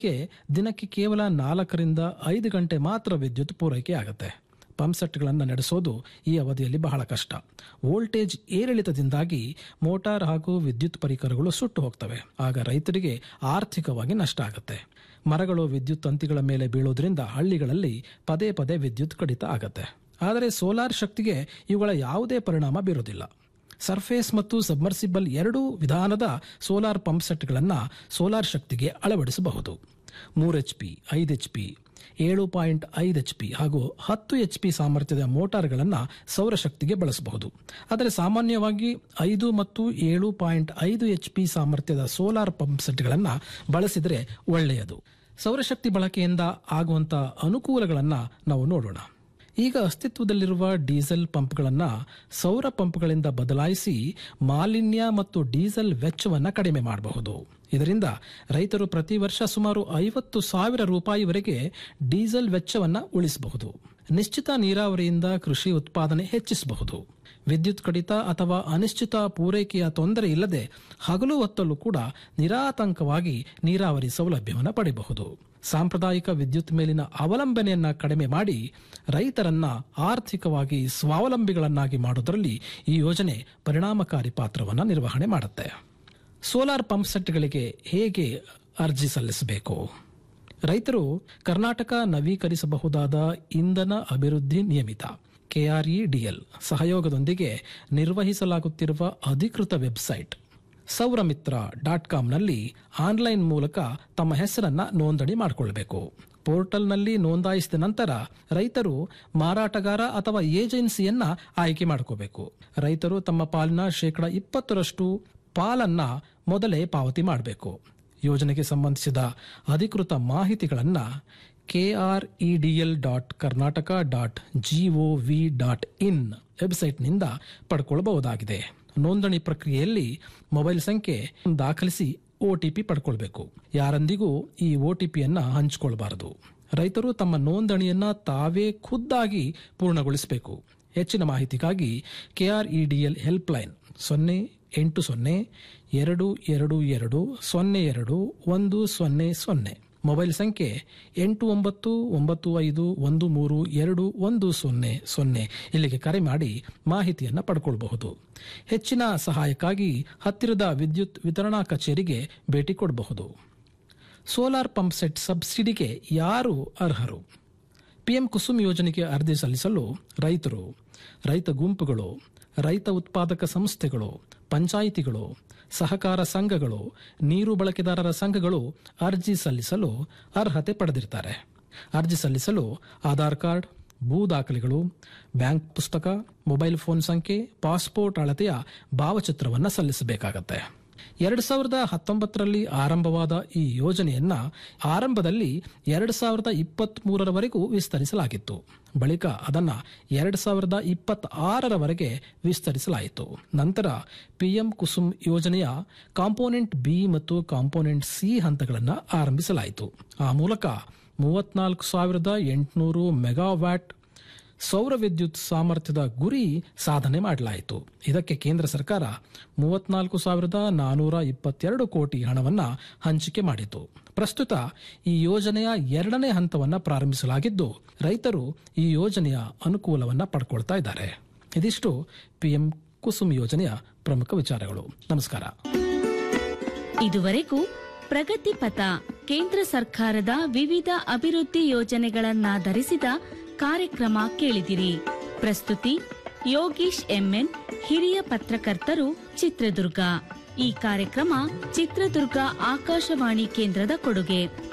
ಗೆ ದಿನಕ್ಕೆ ಕೇವಲ ನಾಲ್ಕರಿಂದ ಐದು ಗಂಟೆ ಮಾತ್ರ ವಿದ್ಯುತ್ ಪೂರೈಕೆ ಆಗುತ್ತೆ ಪಂಪ್ ಸೆಟ್ಗಳನ್ನು ನಡೆಸೋದು ಈ ಅವಧಿಯಲ್ಲಿ ಬಹಳ ಕಷ್ಟ ವೋಲ್ಟೇಜ್ ಏರಿಳಿತದಿಂದಾಗಿ ಮೋಟಾರ್ ಹಾಗೂ ವಿದ್ಯುತ್ ಪರಿಕರಗಳು ಸುಟ್ಟು ಹೋಗ್ತವೆ ಆಗ ರೈತರಿಗೆ ಆರ್ಥಿಕವಾಗಿ ನಷ್ಟ ಆಗುತ್ತೆ ಮರಗಳು ವಿದ್ಯುತ್ ತಂತಿಗಳ ಮೇಲೆ ಬೀಳೋದ್ರಿಂದ ಹಳ್ಳಿಗಳಲ್ಲಿ ಪದೇ ಪದೇ ವಿದ್ಯುತ್ ಕಡಿತ ಆಗತ್ತೆ ಆದರೆ ಸೋಲಾರ್ ಶಕ್ತಿಗೆ ಇವುಗಳ ಯಾವುದೇ ಪರಿಣಾಮ ಬೀರೋದಿಲ್ಲ ಸರ್ಫೇಸ್ ಮತ್ತು ಸಬ್ಮರ್ಸಿಬಲ್ ಎರಡೂ ವಿಧಾನದ ಸೋಲಾರ್ ಪಂಪ್ ಸೆಟ್ಗಳನ್ನು ಸೋಲಾರ್ ಶಕ್ತಿಗೆ ಅಳವಡಿಸಬಹುದು ಮೂರು ಎಚ್ ಪಿ ಐದು ಎಚ್ ಪಿ ಏಳು ಪಾಯಿಂಟ್ ಐದು ಎಚ್ ಪಿ ಹಾಗೂ ಹತ್ತು ಎಚ್ ಪಿ ಸಾಮರ್ಥ್ಯದ ಮೋಟಾರ್ಗಳನ್ನು ಸೌರಶಕ್ತಿಗೆ ಬಳಸಬಹುದು ಆದರೆ ಸಾಮಾನ್ಯವಾಗಿ ಐದು ಮತ್ತು ಏಳು ಪಾಯಿಂಟ್ ಐದು ಎಚ್ ಪಿ ಸಾಮರ್ಥ್ಯದ ಸೋಲಾರ್ ಪಂಪ್ ಸೆಟ್ಗಳನ್ನು ಬಳಸಿದರೆ ಒಳ್ಳೆಯದು ಸೌರಶಕ್ತಿ ಬಳಕೆಯಿಂದ ಆಗುವಂಥ ಅನುಕೂಲಗಳನ್ನು ನಾವು ನೋಡೋಣ ಈಗ ಅಸ್ತಿತ್ವದಲ್ಲಿರುವ ಡೀಸೆಲ್ ಪಂಪ್ಗಳನ್ನು ಸೌರ ಪಂಪ್ಗಳಿಂದ ಬದಲಾಯಿಸಿ ಮಾಲಿನ್ಯ ಮತ್ತು ಡೀಸೆಲ್ ವೆಚ್ಚವನ್ನು ಕಡಿಮೆ ಮಾಡಬಹುದು ಇದರಿಂದ ರೈತರು ಪ್ರತಿ ವರ್ಷ ಸುಮಾರು ಐವತ್ತು ಸಾವಿರ ರೂಪಾಯಿವರೆಗೆ ಡೀಸೆಲ್ ವೆಚ್ಚವನ್ನು ಉಳಿಸಬಹುದು ನಿಶ್ಚಿತ ನೀರಾವರಿಯಿಂದ ಕೃಷಿ ಉತ್ಪಾದನೆ ಹೆಚ್ಚಿಸಬಹುದು ವಿದ್ಯುತ್ ಕಡಿತ ಅಥವಾ ಅನಿಶ್ಚಿತ ಪೂರೈಕೆಯ ತೊಂದರೆ ಇಲ್ಲದೆ ಹಗಲು ಹೊತ್ತಲ್ಲೂ ಕೂಡ ನಿರಾತಂಕವಾಗಿ ನೀರಾವರಿ ಸೌಲಭ್ಯವನ್ನು ಪಡೆಯಬಹುದು ಸಾಂಪ್ರದಾಯಿಕ ವಿದ್ಯುತ್ ಮೇಲಿನ ಅವಲಂಬನೆಯನ್ನ ಕಡಿಮೆ ಮಾಡಿ ರೈತರನ್ನ ಆರ್ಥಿಕವಾಗಿ ಸ್ವಾವಲಂಬಿಗಳನ್ನಾಗಿ ಮಾಡುವುದರಲ್ಲಿ ಈ ಯೋಜನೆ ಪರಿಣಾಮಕಾರಿ ಪಾತ್ರವನ್ನು ನಿರ್ವಹಣೆ ಮಾಡುತ್ತೆ ಸೋಲಾರ್ ಪಂಪ್ ಸೆಟ್ಗಳಿಗೆ ಹೇಗೆ ಅರ್ಜಿ ಸಲ್ಲಿಸಬೇಕು ರೈತರು ಕರ್ನಾಟಕ ನವೀಕರಿಸಬಹುದಾದ ಇಂಧನ ಅಭಿವೃದ್ಧಿ ನಿಯಮಿತ ಕೆಆರ್ಇಡಿಎಲ್ ಸಹಯೋಗದೊಂದಿಗೆ ನಿರ್ವಹಿಸಲಾಗುತ್ತಿರುವ ಅಧಿಕೃತ ವೆಬ್ಸೈಟ್ ಸೌರಮಿತ್ರ ಡಾಟ್ ಕಾಮ್ನಲ್ಲಿ ಆನ್ಲೈನ್ ಮೂಲಕ ತಮ್ಮ ಹೆಸರನ್ನ ನೋಂದಣಿ ಮಾಡಿಕೊಳ್ಳಬೇಕು ಪೋರ್ಟಲ್ನಲ್ಲಿ ನೋಂದಾಯಿಸಿದ ನಂತರ ರೈತರು ಮಾರಾಟಗಾರ ಅಥವಾ ಏಜೆನ್ಸಿಯನ್ನ ಆಯ್ಕೆ ಮಾಡ್ಕೋಬೇಕು ರೈತರು ತಮ್ಮ ಪಾಲಿನ ಶೇಕಡ ಇಪ್ಪತ್ತರಷ್ಟು ಪಾಲನ್ನ ಮೊದಲೇ ಪಾವತಿ ಮಾಡಬೇಕು ಯೋಜನೆಗೆ ಸಂಬಂಧಿಸಿದ ಅಧಿಕೃತ ಮಾಹಿತಿಗಳನ್ನ KREDL dot Karnataka dot GOV dot in ವೆಬ್ಸೈಟ್ನಿಂದ ಪಡ್ಕೊಳ್ಳಬಹುದಾಗಿದೆ ನೋಂದಣಿ ಪ್ರಕ್ರಿಯೆಯಲ್ಲಿ ಮೊಬೈಲ್ ಸಂಖ್ಯೆ ದಾಖಲಿಸಿ ಒಟಿಪಿ ಪಡ್ಕೊಳ್ಬೇಕು ಯಾರೊಂದಿಗೂ ಈ ಒಟಿಪಿಯನ್ನ ಹಂಚಿಕೊಳ್ಬಾರದು ರೈತರು ತಮ್ಮ ನೋಂದಣಿಯನ್ನ ತಾವೇ ಖುದ್ದಾಗಿ ಪೂರ್ಣಗೊಳಿಸಬೇಕು ಹೆಚ್ಚಿನ ಮಾಹಿತಿಗಾಗಿ ಕೆಆರ್ಇಡಿಎಲ್ ಹೆಲ್ಪ್ಲೈನ್ ಸೊನ್ನೆ ಎಂಟು ಸೊನ್ನೆ ಎರಡು ಎರಡು ಎರಡು ಸೊನ್ನೆ ಎರಡು ಒಂದು ಸೊನ್ನೆ ಸೊನ್ನೆ ಮೊಬೈಲ್ ಸಂಖ್ಯೆ ಎಂಟು ಒಂಬತ್ತು ಒಂಬತ್ತು ಐದು ಒಂದು ಮೂರು ಎರಡು ಒಂದು ಸೊನ್ನೆ ಸೊನ್ನೆ ಇಲ್ಲಿಗೆ ಕರೆ ಮಾಡಿ ಮಾಹಿತಿಯನ್ನು ಪಡ್ಕೊಳ್ಬಹುದು ಹೆಚ್ಚಿನ ಸಹಾಯಕ್ಕಾಗಿ ಹತ್ತಿರದ ವಿದ್ಯುತ್ ವಿತರಣಾ ಕಚೇರಿಗೆ ಭೇಟಿ ಕೊಡಬಹುದು ಸೋಲಾರ್ ಪಂಪ್ ಸೆಟ್ ಸಬ್ಸಿಡಿಗೆ ಯಾರು ಅರ್ಹರು ಪಿಎಂ ಕುಸುಮ್ ಯೋಜನೆಗೆ ಅರ್ಜಿ ಸಲ್ಲಿಸಲು ರೈತರು ರೈತ ಗುಂಪುಗಳು ರೈತ ಉತ್ಪಾದಕ ಸಂಸ್ಥೆಗಳು ಪಂಚಾಯಿತಿಗಳು ಸಹಕಾರ ಸಂಘಗಳು ನೀರು ಬಳಕೆದಾರರ ಸಂಘಗಳು ಅರ್ಜಿ ಸಲ್ಲಿಸಲು ಅರ್ಹತೆ ಪಡೆದಿರ್ತಾರೆ ಅರ್ಜಿ ಸಲ್ಲಿಸಲು ಆಧಾರ್ ಕಾರ್ಡ್ ಭೂ ದಾಖಲೆಗಳು ಬ್ಯಾಂಕ್ ಪುಸ್ತಕ ಮೊಬೈಲ್ ಫೋನ್ ಸಂಖ್ಯೆ ಪಾಸ್ಪೋರ್ಟ್ ಅಳತೆಯ ಭಾವಚಿತ್ರವನ್ನು ಸಲ್ಲಿಸಬೇಕಾಗತ್ತೆ ಎರಡು ಸಾವಿರದ ಹತ್ತೊಂಬತ್ತರಲ್ಲಿ ಆರಂಭವಾದ ಈ ಯೋಜನೆಯನ್ನ ಆರಂಭದಲ್ಲಿ ಎರಡು ಸಾವಿರದ ಇಪ್ಪತ್ತ್ ಮೂರರವರೆಗೂ ವಿಸ್ತರಿಸಲಾಗಿತ್ತು ಬಳಿಕ ಅದನ್ನ ಎರಡು ಸಾವಿರದ ಇಪ್ಪತ್ತ ಆರರವರೆಗೆ ವಿಸ್ತರಿಸಲಾಯಿತು ನಂತರ ಪಿಎಂ ಕುಸುಮ್ ಯೋಜನೆಯ ಕಾಂಪೋನೆಂಟ್ ಬಿ ಮತ್ತು ಕಾಂಪೋನೆಂಟ್ ಸಿ ಹಂತಗಳನ್ನು ಆರಂಭಿಸಲಾಯಿತು ಆ ಮೂಲಕ ಮೂವತ್ನಾಲ್ಕು ಸಾವಿರದ ಎಂಟುನೂರು ಮೆಗಾವ್ಯಾಟ್ ಸೌರ ವಿದ್ಯುತ್ ಸಾಮರ್ಥ್ಯದ ಗುರಿ ಸಾಧನೆ ಮಾಡಲಾಯಿತು ಇದಕ್ಕೆ ಕೇಂದ್ರ ಸರ್ಕಾರ ಮೂವತ್ನಾಲ್ಕು ಸಾವಿರದ ನಾನೂರ ಇಪ್ಪತ್ತೆರಡು ಕೋಟಿ ಹಣವನ್ನು ಹಂಚಿಕೆ ಮಾಡಿತು ಪ್ರಸ್ತುತ ಈ ಯೋಜನೆಯ ಎರಡನೇ ಹಂತವನ್ನು ಪ್ರಾರಂಭಿಸಲಾಗಿದ್ದು ರೈತರು ಈ ಯೋಜನೆಯ ಅನುಕೂಲವನ್ನು ಪಡ್ಕೊಳ್ತಾ ಇದ್ದಾರೆ ಇದಿಷ್ಟು ಪಿಎಂ ಕುಸುಮ್ ಯೋಜನೆಯ ಪ್ರಮುಖ ವಿಚಾರಗಳು ನಮಸ್ಕಾರ ಇದುವರೆಗೂ ಪ್ರಗತಿ ಪಥ ಕೇಂದ್ರ ಸರ್ಕಾರದ ವಿವಿಧ ಅಭಿವೃದ್ಧಿ ಯೋಜನೆಗಳನ್ನಾಧರಿಸಿದ ಕಾರ್ಯಕ್ರಮ ಕೇಳಿದಿರಿ ಪ್ರಸ್ತುತಿ ಯೋಗೀಶ್ ಎಂಎನ್ ಹಿರಿಯ ಪತ್ರಕರ್ತರು ಚಿತ್ರದುರ್ಗ ಈ ಕಾರ್ಯಕ್ರಮ ಚಿತ್ರದುರ್ಗ ಆಕಾಶವಾಣಿ ಕೇಂದ್ರದ ಕೊಡುಗೆ